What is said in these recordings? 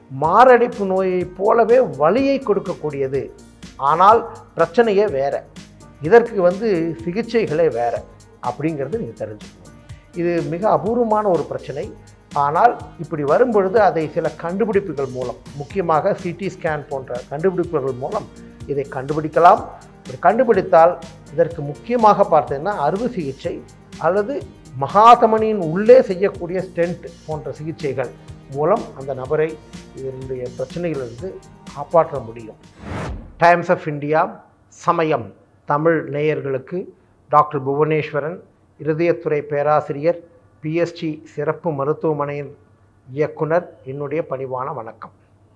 மாரடைப்பு நோயைப் போலவே வலியை கொடுக்கக்கூடியது ஆனால் பிரச்சனையே வேற இதற்கு வந்து சிகிச்சைகளே வேற அப்படிங்கிறது நீங்கள் தெரிஞ்சுக்கணும் இது மிக அபூர்வமான ஒரு பிரச்சனை ஆனால் இப்படி வரும்பொழுது அதை சில கண்டுபிடிப்புகள் மூலம் முக்கியமாக சிடி ஸ்கேன் போன்ற கண்டுபிடிப்புகள் மூலம் இதை கண்டுபிடிக்கலாம் இப்படி கண்டுபிடித்தால் இதற்கு முக்கியமாக பார்த்தீங்கன்னா அறுவை சிகிச்சை அல்லது மகாதமனியின் உள்ளே செய்யக்கூடிய ஸ்டென்ட் போன்ற சிகிச்சைகள் மூலம் அந்த நபரை இதனுடைய பிரச்சனைகளிலிருந்து காப்பாற்ற முடியும் டைம்ஸ் ஆஃப் இந்தியா சமயம் தமிழ் நேயர்களுக்கு டாக்டர் புவனேஸ்வரன் இருதயத்துறை பேராசிரியர் பிஎஸ்டி சிறப்பு மருத்துவமனையின் இயக்குனர் என்னுடைய பணிவான வணக்கம்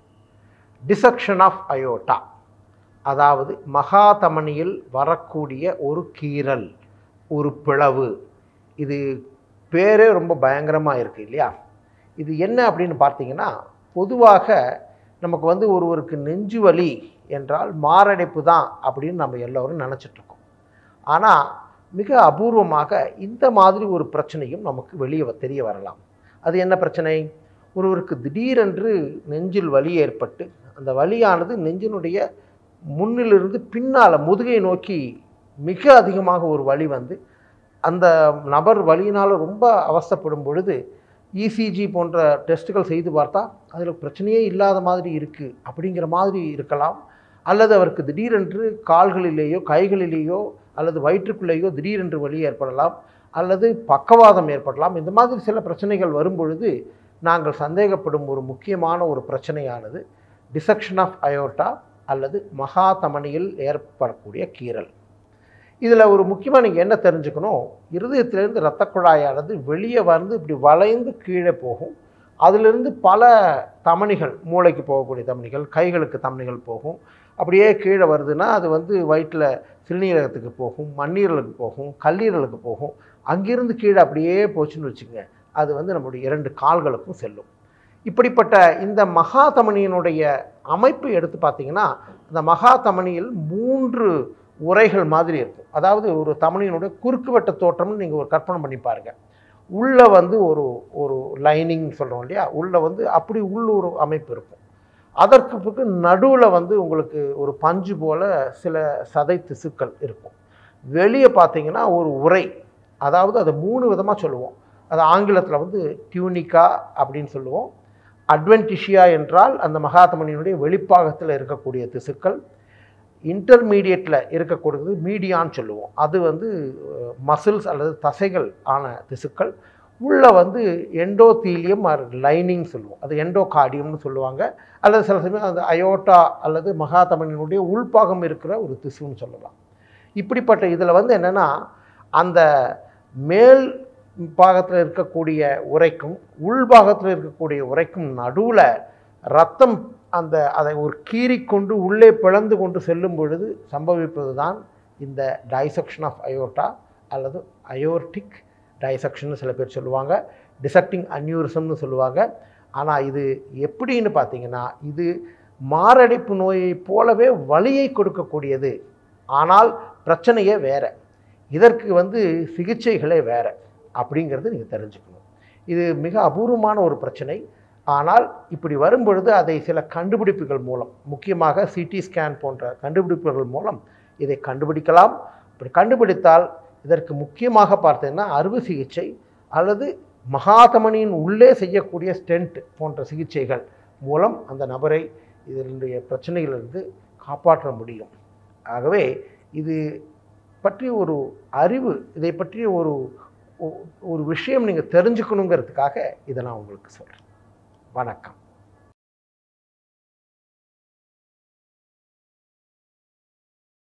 டிசக்ஷன் ஆஃப் அயோட்டா அதாவது மகாதமனியில் வரக்கூடிய ஒரு கீறல் ஒரு பிளவு இது பேரே ரொம்ப பயங்கரமாக இருக்குது இல்லையா இது என்ன அப்படின்னு பார்த்தீங்கன்னா பொதுவாக நமக்கு வந்து ஒருவருக்கு நெஞ்சு வலி என்றால் மாரடைப்பு தான் அப்படின்னு நம்ம எல்லோரும் நினச்சிட்ருக்கோம் ஆனால் மிக அபூர்வமாக இந்த மாதிரி ஒரு பிரச்சனையும் நமக்கு வெளியே வ- தெரிய வரலாம் அது என்ன பிரச்சனை ஒருவருக்கு திடீரென்று நெஞ்சில் வலி ஏற்பட்டு அந்த வலியானது நெஞ்சினுடைய முன்னிலிருந்து பின்னால் முதுகை நோக்கி மிக அதிகமாக ஒரு வலி வந்து அந்த நபர் வலியினால் ரொம்ப அவஸ்தைப்படும் பொழுது இசிஜி போன்ற டெஸ்ட்டுகள் செய்து பார்த்தா அதில் பிரச்சனையே இல்லாத மாதிரி இருக்குது அப்படிங்கிற மாதிரி இருக்கலாம் அல்லது அவருக்கு திடீரென்று கால்களிலேயோ கைகளிலேயோ அல்லது வயிற்றுக்குள்ளேயோ திடீரென்று வலி ஏற்படலாம் அல்லது பக்கவாதம் ஏற்படலாம் இந்த மாதிரி சில பிரச்சனைகள் வரும்பொழுது நாங்கள் சந்தேகப்படும் ஒரு முக்கியமான ஒரு பிரச்சனையானது டிசக்ஷன் ஆஃப் அயோட்டா அல்லது மகாதமனியில் ஏற்படக்கூடிய கீறல் இதில் ஒரு முக்கியமாக நீங்கள் என்ன தெரிஞ்சுக்கணும் இருதயத்திலேருந்து இரத்த குழாயானது வெளியே வந்து இப்படி வளைந்து கீழே போகும் அதிலிருந்து பல தமனிகள் மூளைக்கு போகக்கூடிய தமனிகள் கைகளுக்கு தமனிகள் போகும் அப்படியே கீழே வருதுன்னா அது வந்து வயிற்றில் சிறுநீரகத்துக்கு போகும் மண்ணீரலுக்கு போகும் கல்லீரலுக்கு போகும் அங்கிருந்து கீழே அப்படியே போச்சுன்னு வச்சுக்கோங்க அது வந்து நம்முடைய இரண்டு கால்களுக்கும் செல்லும் இப்படிப்பட்ட இந்த மகாதமனியினுடைய அமைப்பு எடுத்து பார்த்தீங்கன்னா அந்த மகாதமனியில் மூன்று உரைகள் மாதிரி இருக்கும் அதாவது ஒரு தமனியினுடைய குறுக்குவெட்ட தோற்றம்னு நீங்கள் ஒரு கற்பனை பண்ணி பாருங்கள் உள்ளே வந்து ஒரு ஒரு லைனிங் சொல்கிறோம் இல்லையா உள்ளே வந்து அப்படி உள்ள ஒரு அமைப்பு இருக்கும் அதற்கு பிறகு நடுவில் வந்து உங்களுக்கு ஒரு பஞ்சு போல் சில சதை திசுக்கள் இருக்கும் வெளியே பார்த்தீங்கன்னா ஒரு உரை அதாவது அதை மூணு விதமாக சொல்லுவோம் அது ஆங்கிலத்தில் வந்து டியூனிகா அப்படின்னு சொல்லுவோம் அட்வென்டிஷியா என்றால் அந்த மகாத்மனியினுடைய வெளிப்பாகத்தில் இருக்கக்கூடிய திசுக்கள் இன்டர்மீடியட்டில் இருக்கக்கூடியது மீடியான்னு சொல்லுவோம் அது வந்து மசில்ஸ் அல்லது தசைகள் ஆன திசுக்கள் உள்ளே வந்து எண்டோதீலியம் ஆர் லைனிங் சொல்லுவோம் அது எண்டோகார்டியம்னு சொல்லுவாங்க அல்லது சில சமயம் அந்த அயோட்டா அல்லது மகாதமனினுடைய உள்பாகம் இருக்கிற ஒரு திசுன்னு சொல்லலாம் இப்படிப்பட்ட இதில் வந்து என்னென்னா அந்த மேல் பாகத்தில் இருக்கக்கூடிய உரைக்கும் உள்பாகத்தில் இருக்கக்கூடிய உரைக்கும் நடுவில் ரத்தம் அந்த அதை ஒரு கீறிக்கொண்டு உள்ளே பிளந்து கொண்டு செல்லும் பொழுது சம்பவிப்பது தான் இந்த டைசெக்ஷன் ஆஃப் அயோட்டா அல்லது அயோர்டிக் டைசெக்ஷன் சில பேர் சொல்லுவாங்க டிசக்டிங் அன்யூரிசம்னு சொல்லுவாங்க ஆனால் இது எப்படின்னு பார்த்தீங்கன்னா இது மாரடைப்பு நோயைப் போலவே வலியை கொடுக்கக்கூடியது ஆனால் பிரச்சனையே வேற இதற்கு வந்து சிகிச்சைகளே வேற அப்படிங்கிறது நீங்கள் தெரிஞ்சுக்கணும் இது மிக அபூர்வமான ஒரு பிரச்சனை ஆனால் இப்படி வரும்பொழுது அதை சில கண்டுபிடிப்புகள் மூலம் முக்கியமாக சிடி ஸ்கேன் போன்ற கண்டுபிடிப்புகள் மூலம் இதை கண்டுபிடிக்கலாம் இப்படி கண்டுபிடித்தால் இதற்கு முக்கியமாக பார்த்தீங்கன்னா அறுவை சிகிச்சை அல்லது மகாதமனியின் உள்ளே செய்யக்கூடிய ஸ்டென்ட் போன்ற சிகிச்சைகள் மூலம் அந்த நபரை இதனுடைய பிரச்சனைகளிலிருந்து காப்பாற்ற முடியும் ஆகவே இது பற்றி ஒரு அறிவு இதை பற்றிய ஒரு ஒ- ஒரு விஷயம் நீங்கள் தெரிஞ்சுக்கணுங்கிறதுக்காக இதை நான் உங்களுக்கு சொல்கிறேன் வணக்கம்